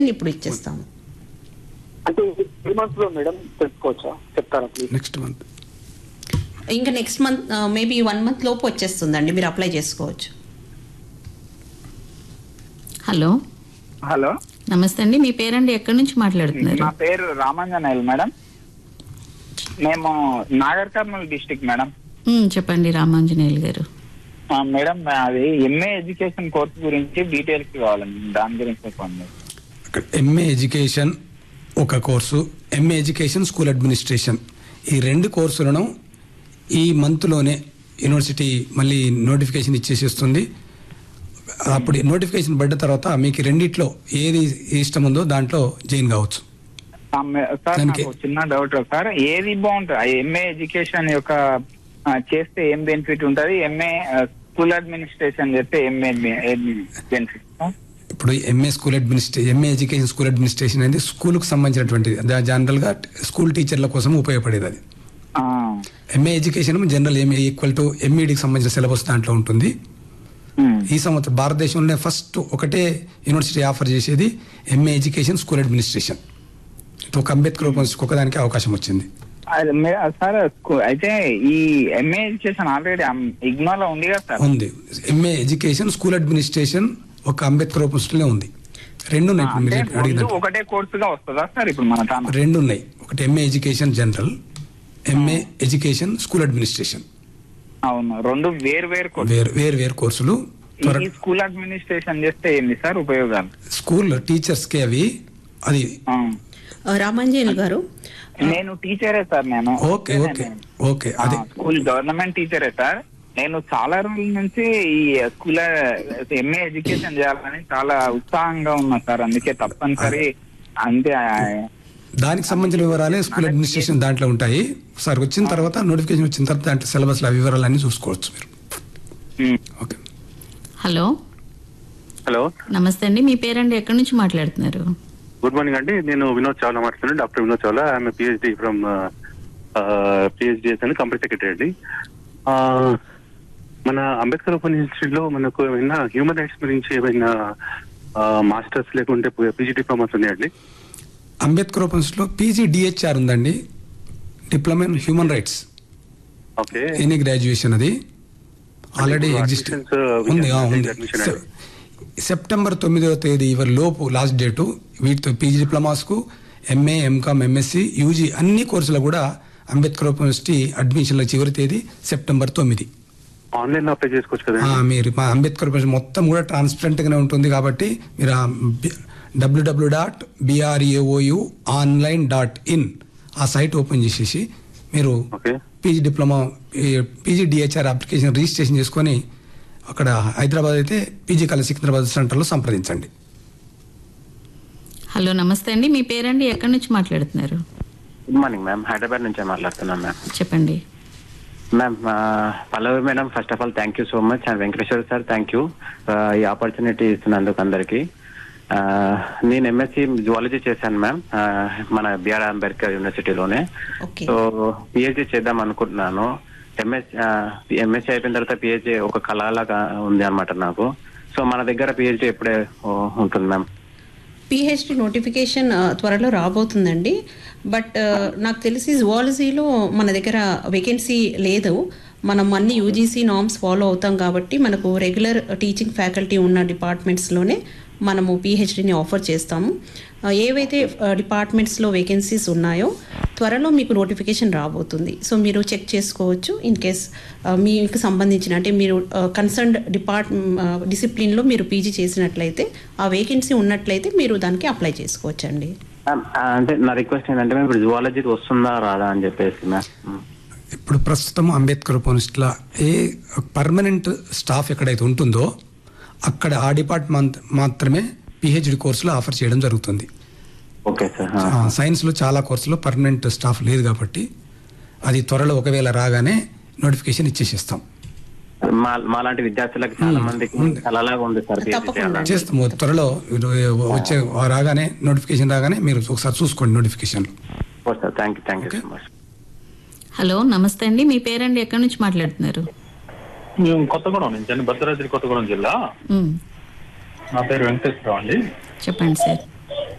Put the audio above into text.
ఇప్పుడు ఇచ్చేస్తాము అంటే త్రీ మంత్స్ లో మేడం తెలుసుకోవచ్చా చెప్తారా ప్లీజ్ నెక్స్ట్ మంత్ ఇంకా next month maybe one month లోపు వచ్చేస్తుందండి మీరు అప్లై చేసుకోవచ్చు హలో హలో నమస్తే అండి మీ పేరండి ఎక్కడి నుంచి మాట్లాడుతున్నారు నా పేరు రామాంజనేయులు మేడం మేము Nagar Kurnool district madam um, చెప్పండి రామాంజనేయులు గారు ఆ, మేడం అది ఎంఏ ఎడ్యుకేషన్ కోర్స్ గురించి డీటెయిల్స్ కావాలండి దాని గురించి చెప్పండి అక్కడ ఎంఏ ఎడ్యుకేషన్ ఒక course MA education school administration ఈ రెండు కోర్సులను ఈ మంత్లోనే యూనివర్సిటీ మళ్ళీ నోటిఫికేషన్ ఇచ్చేసేస్తుంది అప్పుడు నోటిఫికేషన్ పడ్డ తర్వాత మీకు ఈ రెండిట్లో ఏది ఇష్టం ఉందో దాంట్లో జాయిన్ కావచ్చు ఆ, మే- సార్ దానికి- నాకు చిన్న డౌట్ సార్ ఏది బాగుంటుంది ఎంఏ ఎడ్యుకేషన్ యొక్క ఆ, చేస్తే ఏం బెనిఫిట్ ఉంటుంది ఎంఏ స్కూల్ అడ్మినిస్ట్రేషన్ చేస్తే ఎంఏ బెనిఫిట్ సార్ ఇప్పుడు MA school administration MA education school administration అనేది స్కూల్కి సంబంధించినటువంటిది దా- జనరల్గా స్కూల్ టీచర్ల కోసం ఉపయోగపడేది అది ఆ, MA education general MA equal to ఎంఈడికి సంబంధించిన సిలబస్ దాంట్లో ఉంటుంది ఉమ్, ఈ సంవత్సరం భారతదేశంలోనే ఫస్ట్ ఒకటే యూనివర్సిటీ ఆఫర్ చేసేది ఎంఏ ఎడ్యుకేషన్ స్కూల్ అడ్మినిస్ట్రేషన్ ఒక అంబేద్కర్ యూనివర్సిటీకి ఒకదానికి అవకాశం వచ్చింది అది మే- సార్ స్కూ- అయితే ఈ ఎంఏ ఎడ్యుకేషన్ ఆల్రెడీ ఇగ్నోలో ఉంది కదా సార్ ఉంది ఎంఏ ఎడ్యుకేషన్ స్కూల్ అడ్మినిస్ట్రేషన్ ఒక అంబేద్కర్ యూనివర్సిటీలో ఉంది రెండు ఉన్నాయి ఇప్పుడు అంటే మీరు అడిగిన రెండు ఒకటే కోర్సుగా వస్తుందా సార్ ఇప్పుడు మన తాను రెండు ఉన్నాయి ఒకటి MA education general MA education school administration అవును రెండు వేరు వేరు కోర్సు వేరు వేరు వేరు కోర్సులు త్వర ఈ స్కూల్ అడ్మినిస్ట్రేషన్ చేస్తే ఏంది సార్ ఉపయోగాలు స్కూల్ టీచర్స్కి అవి అది ఆ. ఆ, రామాంజనేయులు గారు నేను టీచరే సార్ నేను ఓకే ఓకే ఓకే ఆ, అదే స్కూల్ గవర్నమెంట్ టీచరే సార్ నేను చాలా రోజుల నుంచి ఈ స్కూల్ ఎంఏ ఎడ్యుకేషన్ చేయాలని చాలా ఉత్సాహంగా ఉన్నా సార్ అందుకే తప్పనిసరి అంతే ఆ, దానికి సంబంధించిన వివరాలే స్కూల్ అడ్మినిస్ట్రేషన్ దాంట్లో ఉంటాయి సార్ వచ్చిన తర్వాత నోటిఫికేషన్ వచ్చిన తర్వాత దాంట్లో సిలబస్ ఆ వివరాలన్నీ చూసుకోవచ్చు మీరు ఉమ్. ఓకే హలో హలో నమస్తే అండి మీ పేరండి ఎక్కడి నుంచి మాట్లాడుతున్నారు గుడ్ మార్నింగ్ అండి నేను వినోద్ చావ్లా మాట్లాడుతున్నాను doctor Vinod Chawla I am PhD from PhD అని కంపెనీ సెక్రటరీ అండి ఆ, మన అంబేద్కర్ ఓపెన్ ఇన్స్టిట్యూట్ లో మనకు ఏమైనా హ్యూమన్ రైట్స్ గురించి ఏమైనా మాస్టర్స్ లేకుంటే పీజీ డిప్లొమాస్ ఉన్నాయండి అంబేద్కర్ ఓపెన్స్లో పీజీ డిహెచ్ఆర్ ఉందండి diploma in human rights okay any graduation అది ఆల్రెడీ ఇప్పుడు ఎగ్జిస్ట్ admissions, uh, we ఉంది can ఆ, take ఉంది admission సె- సెప్టెంబర్ తొమ్మిదవ తేదీ ఇవరి లోపు లాస్ట్ డేటు వీటితో పీజీ డిప్లొమాస్కు ఎంఏ ఎంకామ్ ఎంఎస్సి యూజీ అన్ని కోర్సులు కూడా అంబేద్కర్ యూనివర్సిటీ అడ్మిషన్ల చివరి తేదీ సెప్టెంబర్ తొమ్మిది ఆన్లైన్ లో అప్లై చేసుకోవచ్చు కదా ఆ, మీరు మా అంబేద్కర్ యూనివర్సిటీ మొత్తం కూడా ట్రాన్స్పరెంట్ గానే ఉంటుంది కాబట్టి మీరు డబ్ల్యూడబ్ల్యూ dot BRAOU online dot in ఆ సైట్ ఓపెన్ చేసేసి మీరు okay PG diploma PG DHR application registration చేసుకొని అక్కడ హైదరాబాద్ అయితే పీజీ కళ సికింద్రాబాద్ సెంటర్లో సంప్రదించండి హలో నమస్తే అండి మీ పేరండి ఎక్కడి నుంచి మాట్లాడుతున్నారు గుడ్ మార్నింగ్ మ్యామ్ హైదరాబాద్ నుంచే మాట్లాడుతున్నాను మ్యామ్ చెప్పండి మ్యామ్ ఆ, Pallavi madam first of all thank you so much and Venkateshwara sir thank you ఈ ఆపర్చునిటీ ఇస్తున్నందుకు అందరికి ఆ, నేను ఎంఎస్సి జువాలజీ చేశాను మ్యామ్ ఆ, మన బిఆర్ అంబేద్కర్ యూనివర్సిటీలోనే ఓకే సో పిహెచ్డి చేద్దాం అనుకుంటున్నాను ఎంఎస్ ఎంఎస్సి అయిపోయిన తర్వాత పిహెచ్డి ఒక కళలాగా ఉంది అనమాట నాకు సో మన దగ్గర పిహెచ్డి ఎప్పుడే ఓ, ఉంటుంది మ్యామ్ పిహెచ్డి నోటిఫికేషన్ ఆ, త్వరలో రాబోతుందండి బట్ ఆ, నాకు తెలిసి జువాలజీలో మన దగ్గర వేకెన్సీ లేదు మనం అన్ని యూజీసీ నామ్స్ ఫాలో అవుతాం కాబట్టి మనకు రెగ్యులర్ టీచింగ్ ఫ్యాకల్టీ ఉన్న డిపార్ట్మెంట్స్లోనే మనము పిహెచ్డిని ఆఫర్ చేస్తాము ఆ, ఏవైతే డిపార్ట్మెంట్స్లో వేకెన్సీస్ ఉన్నాయో త్వరలో మీకు నోటిఫికేషన్ రాబోతుంది సో మీరు చెక్ చేసుకోవచ్చు ఇన్ కేస్ మీకు సంబంధించిన అంటే మీరు కన్సర్న్డ్ డిపార్ట్ డిసిప్లిన్లో మీరు పీజీ చేసినట్లయితే ఆ వేకెన్సీ ఉన్నట్లయితే మీరు దానికి అప్లై చేసుకోవచ్చు అండి మ్యామ్ ఆ, అంటే నా రిక్వెస్ట్ ఏంటంటే మ్యామ్ ఇప్పుడు జువాలజీకి వస్తుందా రాదా అని చెప్పేసి మ్యామ్ ఇప్పుడు ప్రస్తుతం అంబేద్కర్ యూనివర్సిటీలో ఏ పర్మనెంట్ స్టాఫ్ ఎక్కడైతే ఉంటుందో అక్కడ ఆ డిపార్ట్మెంట్ మాత్రమే పిహెచ్డి కోర్సులు ఆఫర్ చేయడం జరుగుతుంది ఓకే సార్ ఆ, సైన్స్లో చాలా కోర్సులో పర్మనెంట్ స్టాఫ్ లేదు కాబట్టి అది త్వరలో ఒకవేళ రాగానే నోటిఫికేషన్ ఇచ్చేసేస్తాం మా మాలాంటి విద్యార్థులకు చాలా మందికి కలలాగా ఉంది సార్ PhD తప్పకుండా. చేయాలని. చేస్తాము త్వరలో వచ్చే రాగానే నోటిఫికేషన్ రాగానే మీరు ఒకసారి చూసుకోండి notification okay sir thank you thank you so much hello నమస్తే అండి మీ పేరండి ఎక్కడి నుంచి మాట్లాడుతున్నారు మేము కొత్తగూడెం నుంచి అండి భద్రాద్రి కొత్తగూడెం జిల్లా ఉమ్, నా పేరు వెంకటేశ్వరరావు అండి చెప్పండి సార్